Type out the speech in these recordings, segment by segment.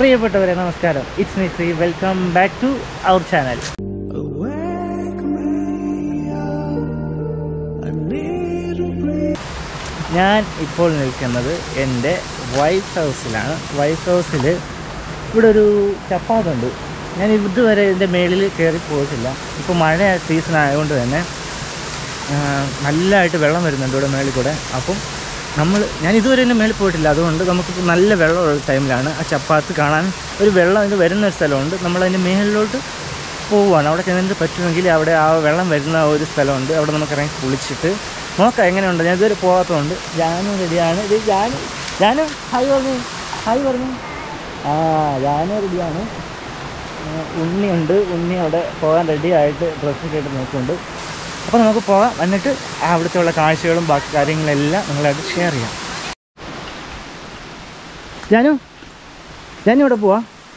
പ്രിയപ്പെട്ടവരെ നമസ്കാരം it's me Sree welcome back to our channel ഞാൻ ഇപ്പോൾ നിൽക്കുന്നത് എൻ്റെ വൈഫ് ഹൗസിലാണ് വൈഫ് ഹൗസിൽ ഇവിടെ ഒരു ചപ്പാത്തുണ്ട് ഞാൻ ഇതുവരെ ഇതിൻ്റെ മേളിൽ കയറി പോയിട്ടില്ല ഇപ്പോൾ മഴ സീസൺ ആയതുകൊണ്ട് തന്നെ ആ, നല്ലതായിട്ട് വെള്ളം വരുന്നുണ്ട് ഇവിടെ മേളിൽ കൂടെ അപ്പം നമ്മൾ ഞാൻ ഇതുവരെ ഇതിൻ്റെ മേളിൽ പോയിട്ടില്ല അതുകൊണ്ട് നമുക്ക് നല്ല വെള്ളമുള്ള ടൈമിലാണ് ആ ചപ്പാത്ത് കാണാൻ ഒരു വെള്ളം ഇത് വരുന്ന ഒരു സ്ഥലമുണ്ട് നമ്മൾ അതിൻ്റെ മേളിലോട്ട് പോവുകയാണ് അവിടെ ചെന്നിട്ട് പറ്റുമെങ്കിൽ അവിടെ ആ വെള്ളം വരുന്ന ഒരു സ്ഥലമുണ്ട് അവിടെ നമുക്ക് ഇറങ്ങി കുളിച്ചിട്ട് നോക്കാം എങ്ങനെയുണ്ട് ഞാൻ ഇതുവരെ പോകാത്തതുകൊണ്ട് ജാനും റെഡിയാണ് ഇത് ജാനു ജാനു ഹായ് പറഞ്ഞു ഹായ് പറഞ്ഞു ആ ജാനു റെഡിയാണ് ആ, ഉണ്ണിയുണ്ട് ഉണ്ണി അവിടെ പോകാൻ റെഡി ആയിട്ട് ഡ്രസ്സൊക്കെ ആയിട്ട് നോക്കുന്നുണ്ട് അപ്പോൾ നമുക്ക് പോകാം എന്നിട്ട് അവിടുത്തെ ഉള്ള കാഴ്ചകളും ബാക്കി കാര്യങ്ങളെല്ലാം നിങ്ങളായിട്ട് ഷെയർ ചെയ്യാം ജാനു ജാനു ഇവിടെ പോവാ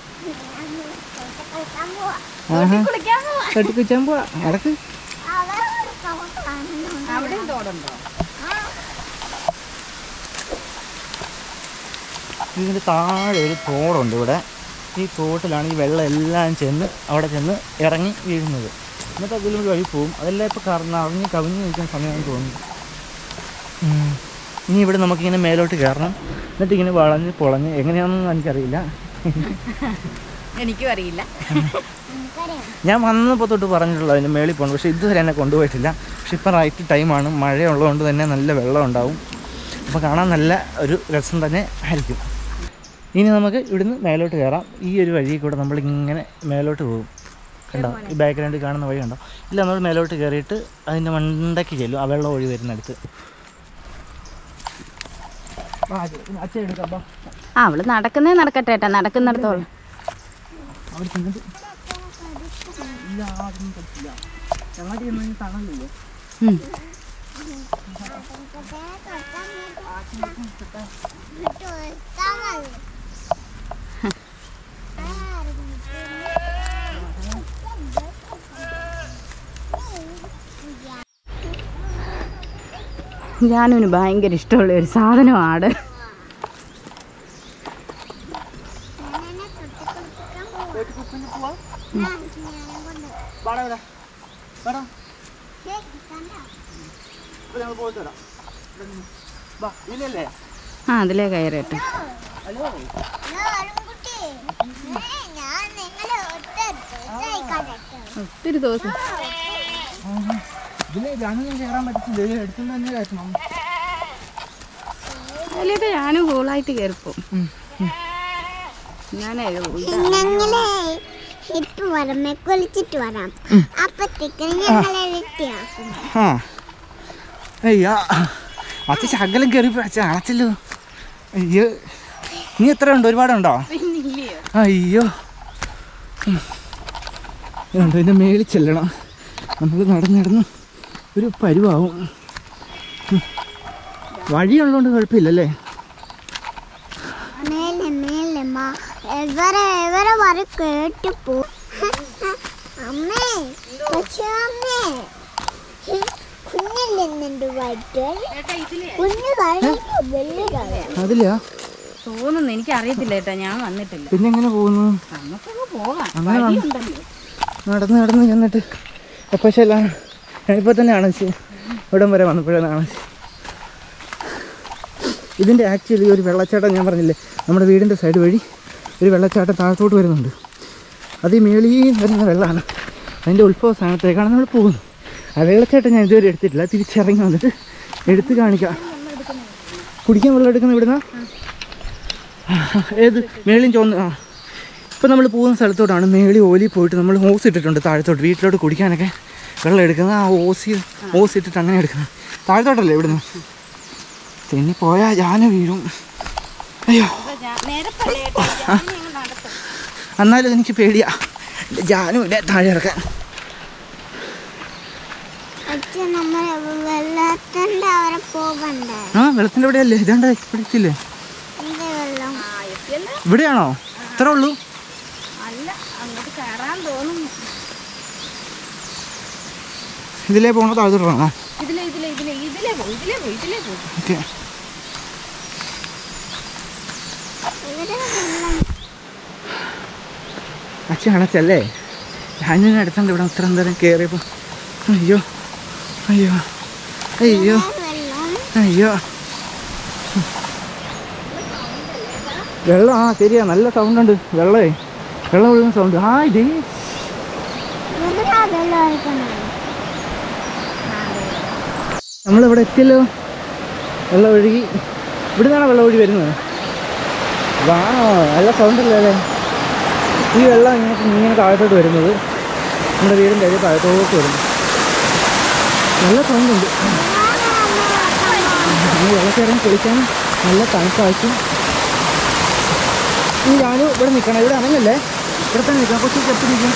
ആഹാ കെട്ടിക്കുച്ചാൻ പോവാ നടക്ക് ഇതിൻ്റെ താഴെ ഒരു തോടുണ്ട് ഇവിടെ ഈ തോട്ടിലാണ് ഈ വെള്ളം എല്ലാം ചെന്ന് അവിടെ ചെന്ന് ഇറങ്ങി വീഴുന്നത് എന്നിട്ട് അതിലും വഴി പോവും അതെല്ലാം ഇപ്പോൾ കാരണം അറിഞ്ഞ് കവിഞ്ഞ് നിൽക്കുന്ന സമയമാണെന്ന് തോന്നുന്നു ഉം. ഇനി ഇവിടെ നമുക്കിങ്ങനെ മേലോട്ട് കയറണം എന്നിട്ട് ഇങ്ങനെ വളഞ്ഞ് പൊളഞ്ഞ് എങ്ങനെയാണെന്ന് എനിക്കറിയില്ല എനിക്കും അറിയില്ല ഞാൻ വന്നപ്പോൾ തൊട്ട് പറഞ്ഞിട്ടുള്ളത് അതിൻ്റെ മേളിൽ പോകണം പക്ഷേ ഇതുവരെ എന്നെ കൊണ്ടുപോയിട്ടില്ല പക്ഷേ ഇപ്പം റൈറ്റ് ടൈമാണ് മഴയുള്ളതുകൊണ്ട് തന്നെ നല്ല വെള്ളം ഉണ്ടാവും അപ്പോൾ കാണാൻ നല്ല ഒരു രസം തന്നെ ആയിരിക്കും ഇനി നമുക്ക് ഇവിടുന്ന് മേലോട്ട് കയറാം ഈ ഒരു വഴി കൂടെ നമ്മളിങ്ങനെ മേലോട്ട് പോകും കണ്ടോ ഈ ബാക്ക്ഗ്രൗണ്ടിൽ കാണുന്ന വഴി കണ്ടോ ഇല്ല നമ്മൾ മേലോട്ട് കയറിയിട്ട് അതിൻ്റെ മണ്ടയ്ക്ക് ചെല്ലും ആ വെള്ളം ഒഴി വരുന്നിടത്ത് അച്ഛൻ എടുക്കാം ബാ. ആ അവള് നടക്കുന്നേ നടക്കട്ടെ ഏട്ടാ നടക്കുന്നിടത്തോളം അവിടെ ചെന്നിട്ട് ഇല്ല അതൊന്നും പറ്റില്ല ഞങ്ങളുടെ ചെന്ന് തണലില്ലേ ഉം. ജാനുവിന് ഭയങ്കര ഇഷ്ടമുള്ള ഒരു സാധനം ആട് വാടാ ഇവിടെ വാടാ ഇപ്പോൾ ഞങ്ങൾ പോയിട്ട് വരാം ഇവിടെ നിന്ന്. വാ ഇല്ലല്ലേ ആ അതിലേ കയറട്ടെ ഹലോ ഒത്തിരി ദിവസം ഇതില് ഞാനൊന്നും കയറാൻ പറ്റത്തില്ല ഇത് എടുത്തുകൊണ്ട് തന്നെ കയറ്റണം അതിലേക്ക് ഞാനും കൂളായിട്ട് കയറിപ്പോ ഞാനേ ഞങ്ങളെ ഇട്ട് വരാം കുളിച്ചിട്ട് വരാം അപ്പത്തേക്ക് ഞങ്ങളെ വൃത്തിയാക്കും ആ അയ്യോ അച്ഛൻ ശകലം കയറിപ്പോ അച്ഛൻ അടച്ചല്ലോ അയ്യോ നീ എത്ര ഉണ്ട് ഒരുപാടുണ്ടോ അയ്യോ ഉം. ഇതുണ്ട് ഇതിൻ്റെ മേളിൽ ചെല്ലണം നമ്മൾ നടന്ന് നടന്ന് ഒരു പരുവാവും ഉം. വഴിയുള്ളതുകൊണ്ട് കുഴപ്പമില്ലല്ലേ മേലെ മേലെ മാ എവരെ എവരെ വരെ കേട്ട് പോ അമ്മേ പക്ഷേ അമ്മേ കുഞ്ഞില്ലെന്നുണ്ട് വൈറ്റ് കുഞ്ഞു കഴിഞ്ഞു വലിയ കാര്യം അതില്ല തോന്നുന്നു എനിക്ക് അറിയത്തില്ല ഏട്ടാ ഞാൻ വന്നിട്ടില്ല പിന്നെ എങ്ങനെ പോകുന്നു നമുക്കങ്ങ് പോകാം അങ്ങനെ വേണം. വഴിയുണ്ടല്ലോ നടന്ന് നടന്ന് ചെന്നിട്ട് എപ്പോൾ ചെല്ലാം ഞാനിപ്പോൾ തന്നെ കാണിച്ച് ഇവിടം വരെ വന്നപ്പോഴാണ് കാണിച്ച് ഇതിൻ്റെ ആക്ച്വലി ഒരു വെള്ളച്ചാട്ടം ഞാൻ പറഞ്ഞില്ലേ നമ്മുടെ വീടിൻ്റെ സൈഡ് വഴി ഒരു വെള്ളച്ചാട്ടം താഴത്തോട്ട് വരുന്നുണ്ട് അത് ഈ മേളിൽ വരുന്ന വെള്ളമാണ് അതിൻ്റെ ഉത്ഭവ സ്ഥാനത്തേക്കാണ് നമ്മൾ പോകുന്നത് ആ വെള്ളച്ചാട്ടം ഞാൻ ഇതുവരെ എടുത്തിട്ടില്ല തിരിച്ചിറങ്ങി വന്നിട്ട് എടുത്ത് കാണിക്കാം കുടിക്കാൻ വെള്ളം എടുക്കുന്ന ഇവിടുന്ന ഏത് മേളിയും ചോന്ന് ആ ഇപ്പം നമ്മൾ പോകുന്ന സ്ഥലത്തോട്ടാണ് മേളി ഓലി പോയിട്ട് നമ്മൾ ഓസ് ഇട്ടിട്ടുണ്ട് താഴത്തോട്ട് വീട്ടിലോട്ട് കുടിക്കാനൊക്കെ വെള്ളം എടുക്കുന്നത് ആ ഓസി ഓസ് ഇട്ടിട്ട് അങ്ങനെ എടുക്കുന്നത് താഴത്തോട്ടല്ലേ ഇവിടുന്ന് തെന്നി പോയാൽ ജാന വീഴും അയ്യോ എന്നാലും എനിക്ക് പേടിയാ ജാനും ഇല്ല താഴെ ഇറക്കാൻ അച്ഛൻ നമ്മൾ വെള്ളത്തിന്റെ അവരെ പോകണ്ടേ ആ വെള്ളത്തിൻ്റെ ഇവിടെയല്ലേ ഇതാണ്ട് പിടിച്ചില്ലേ എന്ത് വെള്ളം ഇവിടെയാണോ ഇത്ര ഉള്ളൂ അല്ല അങ്ങോട്ട് കയറാൻ തോന്നുന്നു ഇതിലേ പോകണോ താഴത്തോട്ടാണോ ഇതിലെ ഇതിലെ ഇതിലെ ഇതിലെ പോ ഇതിലെ പോ ഇതിലെ പോ ഓക്കെ ഇവരെ വെള്ളം അച്ഛൻ അടച്ചല്ലേ ഞാനിങ്ങനെ അടുത്തുണ്ട് ഇവിടെ ഇത്ര നേരം കയറിയപ്പോൾ അയ്യോ അയ്യോ അയ്യോ വെള്ളം അയ്യോ വെള്ളം ആ ശരിയാ നല്ല സൗണ്ട് ഉണ്ട് വെള്ളമേ വെള്ളം ഒഴുകുന്ന സൗണ്ട് ആ ഇതേ എന്തിനാ വെള്ളം ഒഴിക്കുന്നത് നമ്മളിവിടെ എത്തിയല്ലോ വെള്ളം ഒഴുകി ഇവിടെ നിന്നാണ് വെള്ളം ഒഴുകി വരുന്നത് വാ നല്ല സൗണ്ട് അല്ലേ അല്ലേ ഈ വെള്ളം ഇങ്ങനെ ഇങ്ങനെ താഴത്തോട്ട് വരുന്നത് നമ്മുടെ വീടിൻ്റെ അരി താഴത്തോട്ട് വരുന്നു നല്ല സൗണ്ട് ഉണ്ട് ഈ വെള്ളത്തിൽ ഇറങ്ങി കുളിക്കാൻ നല്ല തണുപ്പായിരിക്കും ഇനി ഞാനും ഇവിടെ നിൽക്കണം ഇവിടെ അനങ്ങല്ലേ ഇവിടെ തന്നെ നിൽക്കാം കൊച്ചു ചെപ്പ് നിൽക്കും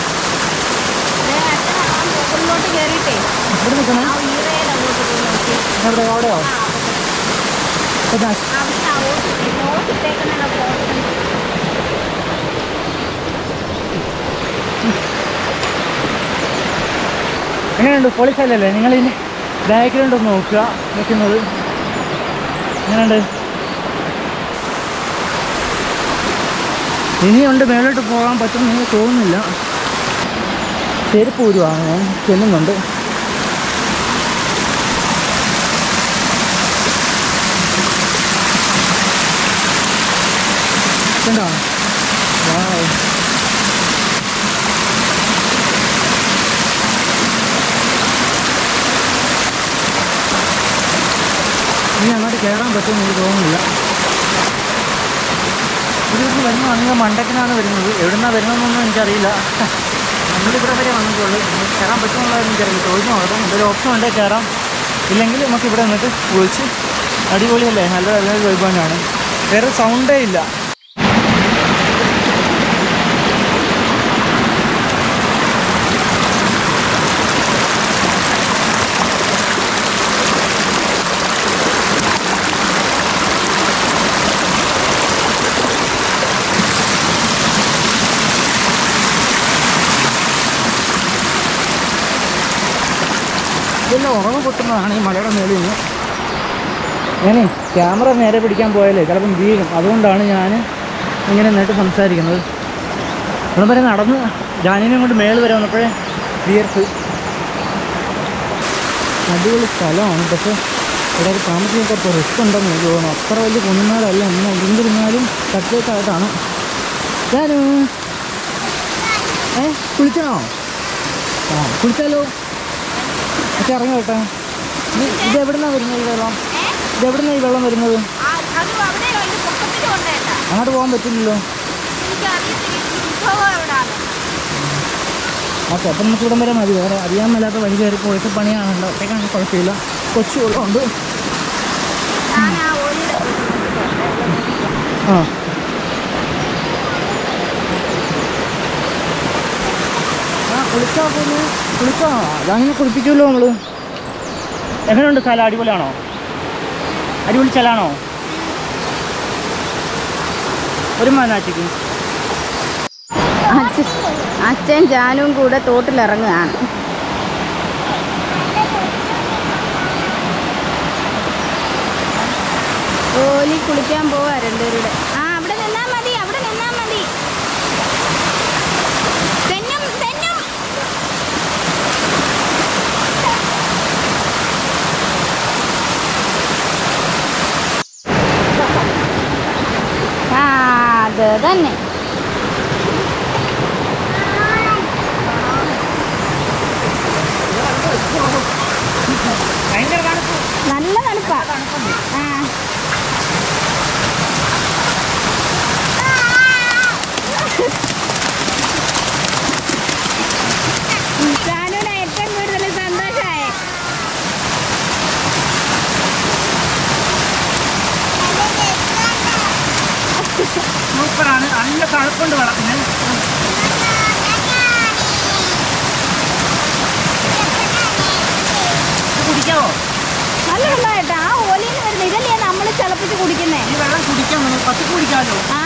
മുകളിലോട്ട് കയറിയിട്ടേ ഇവിടെ നിൽക്കണം ആ ഈറയിൽ അങ്ങോട്ട് പോയി നോക്കി എവിടെ അവിടെയോ ഇപ്പൊ ദാ അവിടെ ആ ഓട്ട് ഓട്ടിട്ടേക്കുന്ന ഫോട്ടോ എങ്ങനെയുണ്ട് പൊളിച്ചല്ലേ നിങ്ങൾ ഇനി ബാക്ക്ഗ്രൗണ്ട് ഒന്ന് നോക്കുക നിൽക്കുന്നത് എങ്ങനെയുണ്ട് ഇനിയുണ്ട് മേലോട്ട് പോകാൻ പറ്റുമെന്ന് എനിക്ക് തോന്നുന്നില്ല ചെരുപ്പ് ഊരുവാണ് ഞാൻ ചെല്ലുന്നുണ്ട് കണ്ടോ വാവ് ഇനി അങ്ങോട്ട് കയറാൻ പറ്റുമെന്ന് എനിക്ക് തോന്നുന്നില്ല ഒരു ദിവസം വരുന്നതാണെങ്കിൽ മണ്ടക്കിനാണ് വരുന്നത് എവിടുന്നാണ് വരുന്നതെന്നൊന്നും എനിക്കറിയില്ല നമ്മളിവിടെ വരെ വന്നിട്ടുള്ളൂ ഇനി കയറാൻ പറ്റുമെന്നുള്ളത് എനിക്കറിയില്ല ചോദിച്ചു നോക്കാം എന്തൊരു ഓപ്ഷൻ ഉണ്ടെങ്കിൽ കയറാം ഇല്ലെങ്കിൽ നമുക്ക് ഇവിടെ നിന്നിട്ട് വിളിച്ച് അടിപൊളിയല്ലേ നല്ല നല്ലൊരു വൈബാനാണ് വേറെ സൗണ്ടേ ഇല്ല ഇതെല്ലാം ഉറവ് പൊട്ടുന്നതാണ് ഈ മലയുടെ മേളിൽ നിന്ന് ഞാനേ ക്യാമറ നേരെ പിടിക്കാൻ പോയാലേ ചിലപ്പം വീഴും അതുകൊണ്ടാണ് ഞാൻ ഇങ്ങനെ നിന്നിട്ട് സംസാരിക്കുന്നത് ഇവിടെ വരെ നടന്ന് ജാനിനെയും കൊണ്ട് മേളിൽ വരെ വന്നപ്പോഴേ വിയർത്ത് അടിപൊളി സ്ഥലമാണ് പക്ഷേ ഇവിടെ ഒരു താമസിക്കാൻ കുറച്ച് റിസ്ക് ഉണ്ടെന്ന് എനിക്ക് തോന്നുന്നു അത്ര വലിയ കുന്നുമേടല്ല ഇന്ന് എന്തിരുന്നാലും കട്ടിലേക്കായിട്ടാണ് ജാനു ഏ കുളിക്കണോ ആ കുളിച്ചാലോ പക്ഷെ ഇറങ്ങി കേട്ടെ ഇത് എവിടുന്നാ വരുന്നത് ഈ വെള്ളം ഇത് എവിടുന്നാ ഈ വെള്ളം വരുന്നത് അത് അവിടെ അതിന്റെ പൊക്കത്തിൽ കൊണ്ടേട്ടാ അങ്ങോട്ട് പോകാൻ പറ്റില്ലല്ലോ എനിക്ക് അറിയത്തില്ല ഈ ഉത്സവം എവിടാണ് ഓക്കെ അപ്പം നമുക്ക് ഇവിടം വരെ മതി വേറെ അറിയാൻ മേലാത്ത വഴി കയറി പോയിട്ട് പണിയാണല്ലോ ഒറ്റയ്ക്കാണ് കുഴപ്പമില്ല കൊച്ചു വെള്ളമുണ്ട് ഞാൻ ആ ഒരു ആ ആ കുളിച്ചാ പിന്നെ കുളിച്ചാ അതങ്ങനെ കുളിപ്പിക്കുമല്ലോ നമ്മള് എങ്ങനെയുണ്ട് സ്ഥലം അടിപൊളിയാണോ അടിപൊളി സ്ഥലമാണോ ഒരു മാനാച്ചിക്ക് അച്ഛൻ അച്ഛൻ ജാനും കൂടെ തോട്ടിലിറങ്ങുകയാണ് ഓലി കുളിക്കാൻ പോവാ രണ്ടുപേരുടെ ആ അവിടെ നിന്നാ മതി അവിടെ നിന്നാ മതി തെന്നും തെന്നും ആ അത് തന്നെ ഭയങ്കര തണുപ്പ് നല്ല തണുപ്പാ ആ ജാനുവിന് ഏറ്റവും കൂടുതൽ സന്തോഷമായി സൂപ്പറാണ് നല്ല തണുപ്പുണ്ട് വെള്ളത്തിന് ഇത് കുടിക്കാവോ നല്ല വെള്ളമായിട്ടാ ആ ഓലിന്ന് വരുന്നത് ഇതല്ലേ നമ്മൾ തിളപ്പിച്ച് കുടിക്കുന്നേ ഈ വെള്ളം കുടിക്കാൻ നമുക്ക് പത്തി കുടിക്കാമല്ലോ ആ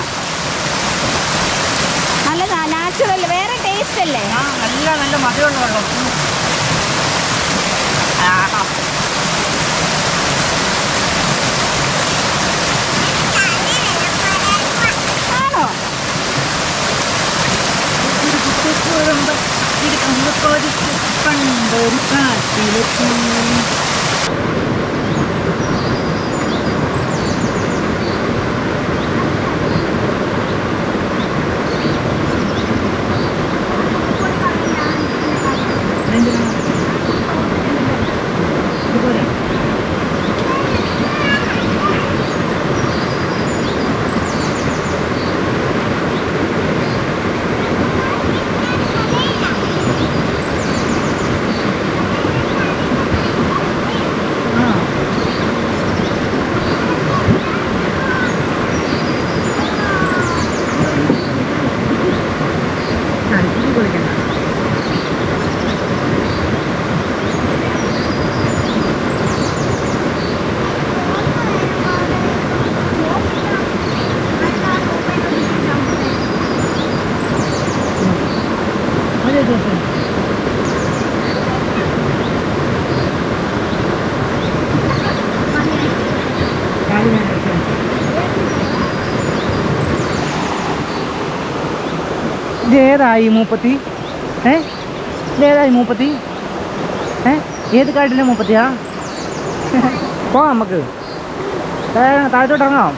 നല്ല നാച്ചുറൽ വേറെ ടേസ്റ്റ് അല്ലേ ആ നല്ല നല്ല മധുരമുള്ള വെള്ളം ആഹാ. ആണോ ചോദിച്ച് പണ്ടൊരു കാട്ടിലെത്തി ഇതേതായി മൂപ്പത്തി ഏ ഇതേതായി മൂപ്പത്തി ഏ ഏത് കാട്ടിലെ മൂപ്പത്തിയാ പോകാം നമുക്ക് താഴെ- താഴത്തോട്ട് ഇറങ്ങാം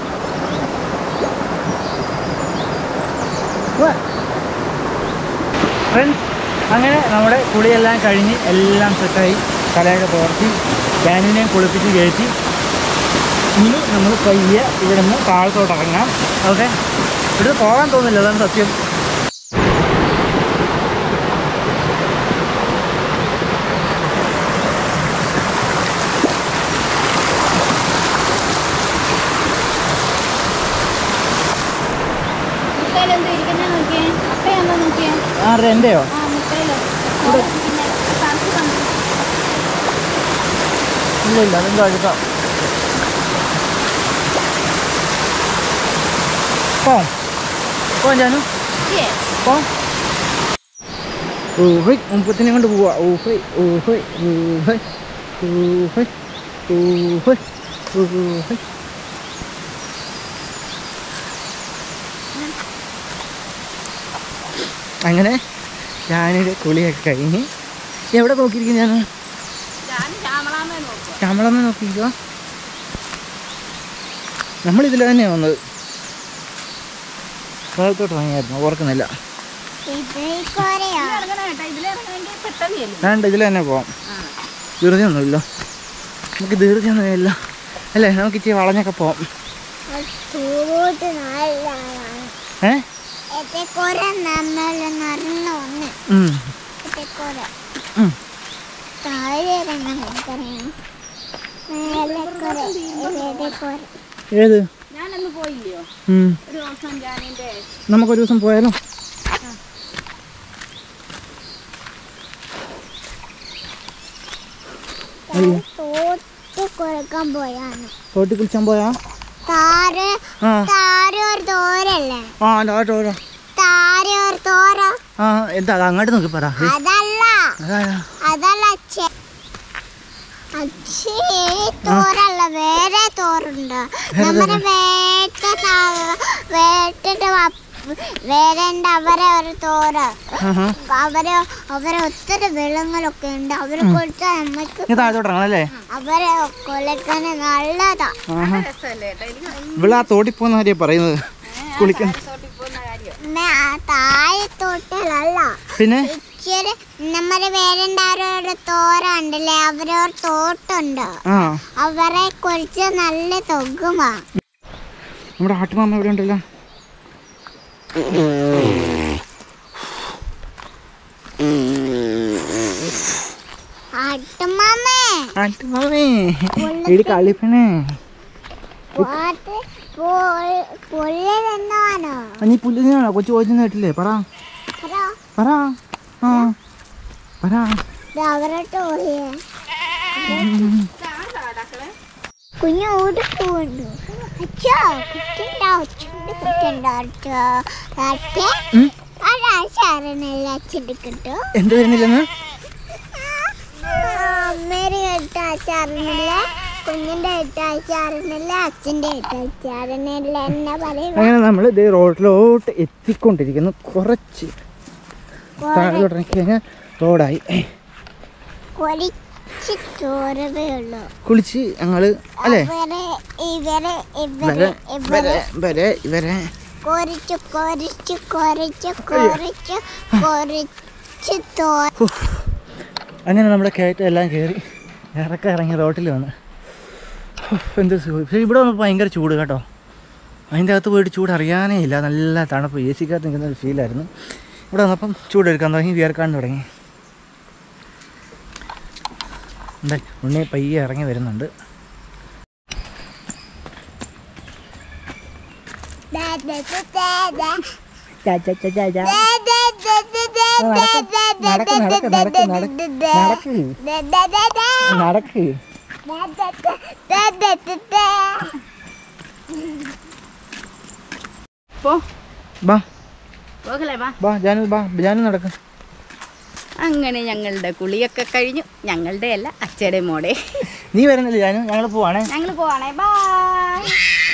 ഫ്രണ്ട്സ് അങ്ങനെ നമ്മുടെ കുളിയെല്ലാം കഴിഞ്ഞ് എല്ലാം സെറ്റായി തലയൊക്കെ തോർത്തി ഡാനിനെയും കുളിപ്പിച്ച് കയറ്റി ഇനി നമ്മൾ പയ്യെ ഇവിടെ നിന്ന് താഴത്തോട്ട് ഇറങ്ങാം ഓക്കെ ഇവിടെ പോകാൻ തോന്നില്ല അതാണ് സത്യം മുട്ടയിലെന്തോ ഇരിക്കുന്ന നോക്കിയേ അപ്പയാണോ നോക്കിയേ ആരുടെ എൻ്റെയോ ആ മുട്ടയിലോ പിന്നെ തണുത്ത് തണുത്ത് ഇല്ല ഇല്ല അതെന്തോ അടുക്കാം പോം പോം ജാനു Yes. പോം ഊഹൈ മുപ്പത്തിനെ കൊണ്ട് പോവാ ഊഹൈ ഊഹൈ ഊഹൈ ഊഹൈ ഊഹൈ ഊഹൈ അങ്ങനെ ഞാനിത് കുളിയൊക്കെ കഴിഞ്ഞ് എവിടെ നോക്കിയിരിക്കും ഞാൻ ഞാൻ ശ്യാമളാമ്മ നോക്കുക നമ്മളൊന്ന് നോക്കിക്കോ നമ്മളിതിൽ തന്നെയാണ് വന്നത് സ്ഥലത്തോട്ട് വാങ്ങിയായിരുന്നു ഓർക്കുന്നില്ല ഇത് കൊറയോ ഇറങ്ങണം കേട്ടോ ഇതിലിറങ്ങണമെങ്കിൽ പെട്ടെന്ന് ചെല്ലും വേണ്ട ഇതിൽ തന്നെ പോവാം ആ ധൃതിയൊന്നുമില്ല നമുക്ക് ധൃതിയൊന്നുമില്ല അല്ലേ നമുക്ക് ഇച്ചിരി വളഞ്ഞൊക്കെ പോവാം ചൂട് നല്ലതാണ് ഏ എത്തേക്കൊര നമ്മൾ നിറഞ്ഞു വന്ന് ഉം. എത്തേക്കൊര ഉം. താഴെ ഇറങ്ങാൻ എനിക്കറിയാം മേലെക്കൊര എത്തേക്കൊര ഏത് ഞാനന്ന് പോയില്ലയോ ഉം. ഒരു ദിവസം ഞാനിന്റെ നമുക്കൊരു ദിവസം പോയാലോ തോട്ട് കൊടുക്കാൻ പോയാണ് തോട്ടി കുളിച്ചാൻ പോയാ താര് ആ താര ഒരു തോരല്ലേ ആ ലോട്ടോ താര ഒരു തോര ആ എന്താ അത് അങ്ങോട്ട് നോക്കി പറ ദേ, അതല്ല അതാരാ അതല്ല അച്ഛ അച്ഛേ തോരല്ല വേറെ തോറുണ്ട് നമ്മുടെ വേട്ട താ- വേട്ടന്റെ വപ്പ- വേരന്റെ അവരെ ഒരു തോറ് ആഹാ. അവര് അവരെ ഒത്തിരി വെള്ളങ്ങളൊക്കെ ഉണ്ട് അവരെ കൊടുത്താൽ നമുക്ക് നീ താഴത്തോട്ട് ഇറങ്ങണല്ലേ അവരെ കൊലക്കാൻ നല്ലതാ ആഹാ രസമല്ലേ കേട്ടോ എനിക്ക് ഇവിടെ ആ തോട്ടി പോകുന്ന കാര്യം പറയുന്നത് കുളിക്കാൻ തോട്ടിൽ പോകുന്ന കാര്യം പിന്നെ ആ താഴെ തൊട്ടിലല്ല പിന്നെ ഇച്ചിരി നമ്മുടെ വേരണ്ടാരുടെ തോര ഉണ്ടല്ലേ അവരെ ഒരു തോട്ടുണ്ട് ആ അവരെ കുറിച്ച് നല്ല തൊകുമാ നമ്മുടെ ആട്ടുമാമ ഇവിടെ ഉണ്ടല്ലോ ആട്ടുമാമേ ആട്ടുമാമേ ഇടി കളിപ്പണേ പാട്ട് പുള്ളി തന്നാണോ ആ, നീ പുല്ലിനാണോ കൊച്ചു ചോദിച്ചെന്ന് കേട്ടില്ലേ പറ പറ ആ പറ അവരോട്ട് പോയേ കുഞ്ഞു ഓടിപ്പോണ്ട് അച്ഛാ കുട്ടിണ്ടോ ചുണ്ട് കുട്ടിണ്ടോ അച്ഛാ അച്ഛേ ഉം? ഒരാശാരനല്ല അച്ഛടിക്കട്ടോ എന്ത് വരുന്നില്ലെന്ന് അമ്മേരെ ഇട്ട അച്ചാറിനില്ല കുഞ്ഞിന്റെ ഇട്ട അച്ചാറിനില്ല അച്ഛന്റെ ഇട്ട അച്ചാറിനില്ല എന്നാ പറയുക അങ്ങനെ നമ്മൾ ഇത് റോഡിലോട്ട് എത്തിക്കൊണ്ടിരിക്കുന്നു കുറച്ച് താഴോട്ട് ഇറങ്ങി കഴിഞ്ഞാൽ റോഡായി കുറച്ച് ചോരവേ ഉള്ളൂ കുളിച്ച് ഞങ്ങൾ അല്ലേ ഇവരെ ഇവരെ ഇവരെ ഇവരെ ഇവരെ ഇവരെ ഇവരെ ഇവരെ കുറച്ച് കുറച്ച് കുറച്ച് കുറച്ച് കുറച്ച് തോ ഉഫ്. അങ്ങനെ നമ്മുടെ കയറ്റം എല്ലാം കയറി ഇറക്കം ഇറങ്ങി റോട്ടിൽ വന്ന് ഉഫ്, എന്ത് സുഖം പക്ഷേ ഇവിടെ വന്നപ്പോൾ ഭയങ്കര ചൂട് കേട്ടോ അതിൻ്റെ അകത്ത് പോയിട്ട് ചൂട് അറിയാനേ ഇല്ല നല്ല തണുപ്പ് എ സിക്കകത്ത് നിൽക്കുന്ന ഒരു ഫീലായിരുന്നു ഇവിടെ വന്നപ്പം ചൂടെടുക്കാൻ തുടങ്ങി വിയർക്കാൻ തുടങ്ങി എന്താ ഉണ്ണി പയ്യെ ഇറങ്ങി വരുന്നുണ്ട് ദാ ദാ ദാ ദാ ചാ, ചാ, ചാ, ചാ, ചാ. ദാ ദാ ദാ ദാ ദാ നടക്ക്, നടക്ക്, നടക്ക്, നടക്ക്, നടക്ക്. നടക്ക്. ദാ ദാ ദാ ദാ നടക്ക് ദാ ദാ ദാ ദാ ദാ ദാ പോ ബാ പോകലേ വാ ബാ ജാനു ബാ ജാനു നടക്ക് അങ്ങനെ ഞങ്ങളുടെ കുളിയൊക്കെ കഴിഞ്ഞു ഞങ്ങളുടെ അല്ല അച്ഛയുടെ മോടെ നീ വരുന്നില്ല ജാനു ഞങ്ങൾ പോവാണേ ഞങ്ങൾ പോവാണേ ബായ്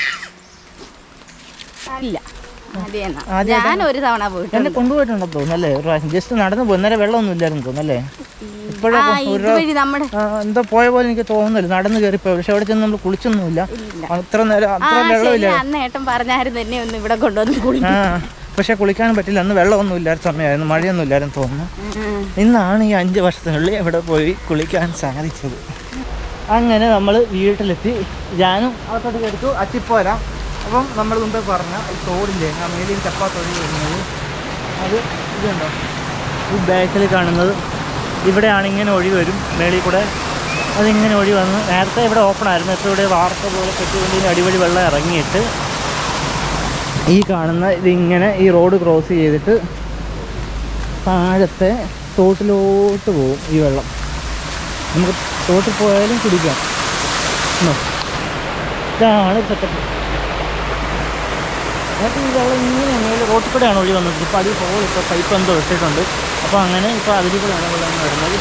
ഇല്ല അതെ എന്നാ ആദ്യമായിട്ടാ- ഞാൻ ഒരു തവണ എന്നെ പോയിട്ടുണ്ട് കൊണ്ടുപോയിട്ടുണ്ടോ തോന്നല്ലേ ഒരു പ്രാവശ്യം ജസ്റ്റ് നടന്നു പോയി നേരെ വെള്ളമൊന്നും ഇല്ലായിരുന്നു തോന്നല്ലേ ഇപ്പോഴും ആ ഒരു ഇതുവഴി നമ്മുടെ ആ, എന്തോ പോയ പോലെ എനിക്ക് തോന്നുന്നില്ല നടന്നു കയറിപ്പോയി പക്ഷെ അവിടെ ചെന്ന് നമ്മൾ കുളിച്ചൊന്നുമില്ല ഇല്ല അത്ര നേരം ആ അത്ര ശരി വെള്ളമില്ല അന്ന് ഏട്ടൻ പറഞ്ഞായിരുന്നു എന്നെ ഒന്ന് ഇവിടെ കൊണ്ടുവന്ന് കുളി ആ പക്ഷെ കുളിക്കാനും പറ്റില്ല അന്ന് വെള്ളമൊന്നും ഇല്ലാത്ത സമയമായിരുന്നു മഴയൊന്നും ഇല്ലായിരുന്നു തോന്നുന്നു ഉം. ഇന്നാണ് ഈ അഞ്ച് വർഷത്തിനുള്ളിൽ ഇവിടെ പോയി കുളിക്കാൻ സാധിച്ചത് അങ്ങനെ നമ്മൾ വീട്ടിലെത്തി ഞാനും അകത്തോട്ട് എടുത്തു അച്ചിപ്പോര അപ്പം നമ്മൾ മുമ്പേ പറഞ്ഞ ഈ തോടില്ലേ ആ മേലിൽ ചപ്പാത്തൊഴി വരുന്നത് അത് ഇതുണ്ടോ ഈ ബാക്കിൽ കാണുന്നത് ഇവിടെയാണ് ഇങ്ങനെ ഒഴി വരും മേളിൽ കൂടെ അതിങ്ങനെ ഒഴി വന്ന് നേരത്തെ ഇവിടെ ഓപ്പൺ ആയിരുന്നു ഇപ്പോൾ ഇവിടെ വാർത്ത പോലെ കെട്ടിക്കൊണ്ട് ഇതിന് അടിവഴി വെള്ളം ഇറങ്ങിയിട്ട് ഈ കാണുന്ന ഇതിങ്ങനെ ഈ റോഡ് ക്രോസ് ചെയ്തിട്ട് താഴത്തെ തോട്ടിലോട്ട് പോകും ഈ വെള്ളം നമുക്ക് തോട്ടിൽ പോയാലും കുടിക്കാം ഉണ്ടോ? ഇതാണ് സെറ്റപ്പ് എന്നിട്ട് ഈ വെള്ളം ഇങ്ങനെ മേലെ റോട്ടിൽ കൂടെയാണ് ഒഴി വന്നത് ഇപ്പോൾ അതിൽ ഹോൾ ഇപ്പോൾ പൈപ്പ് എന്തോ ഇട്ടിട്ടുണ്ട് അപ്പോൾ അങ്ങനെ ഇപ്പോൾ അതിൽ കൂടെയാണ് വെള്ളം ഇങ്ങനെ വരുന്നത്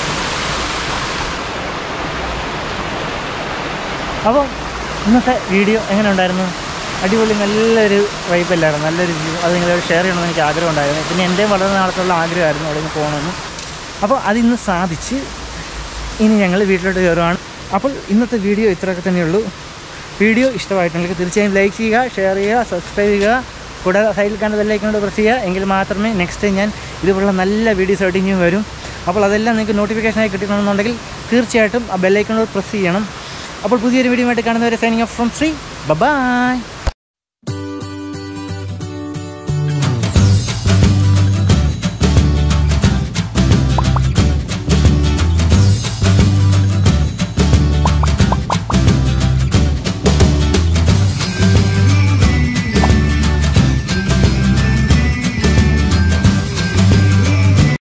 അപ്പോൾ ഇന്നത്തെ വീഡിയോ എങ്ങനെ ഉണ്ടായിരുന്നു അടിപൊളി നല്ലൊരു വൈബല്ലായിരുന്നു നല്ലൊരു വ്യൂ അത് നിങ്ങളോട് ഷെയർ ചെയ്യണമെന്ന് എനിക്ക് ആഗ്രഹം ഉണ്ടായിരുന്നു പിന്നെ എൻ്റെ വളരെ നാളത്തുള്ള ആഗ്രഹമായിരുന്നു അവിടെ നിന്ന് പോകണമെന്ന് അപ്പോൾ അതിന്ന് സാധിച്ച് ഇനി ഞങ്ങൾ വീട്ടിലോട്ട് കയറുവാണ് അപ്പോൾ ഇന്നത്തെ വീഡിയോ ഇത്രയൊക്കെ തന്നെയുള്ളൂ വീഡിയോ ഇഷ്ടമായിട്ടുണ്ടെങ്കിൽ തീർച്ചയായും ലൈക്ക് ചെയ്യുക ഷെയർ ചെയ്യുക സബ്സ്ക്രൈബ് ചെയ്യുക കൂടാതെ സൈഡിൽ കണ്ട ബെല്ലൈക്കനോട് പ്രസ് ചെയ്യുക എങ്കിൽ മാത്രമേ നെക്സ്റ്റ് ടൈം ഞാൻ ഇതുപോലുള്ള നല്ല വീഡിയോസ് ആയിട്ട് ഇനിയും വരും അപ്പോൾ അതെല്ലാം നിങ്ങൾക്ക് നോട്ടിഫിക്കേഷനായി കിട്ടണമെന്നുണ്ടെങ്കിൽ തീർച്ചയായിട്ടും ആ ബെല്ലൈക്കനോട് പ്രസ് ചെയ്യണം അപ്പോൾ പുതിയൊരു വീഡിയോ ആയിട്ട് കാണുന്നവരെ signing off from Sree by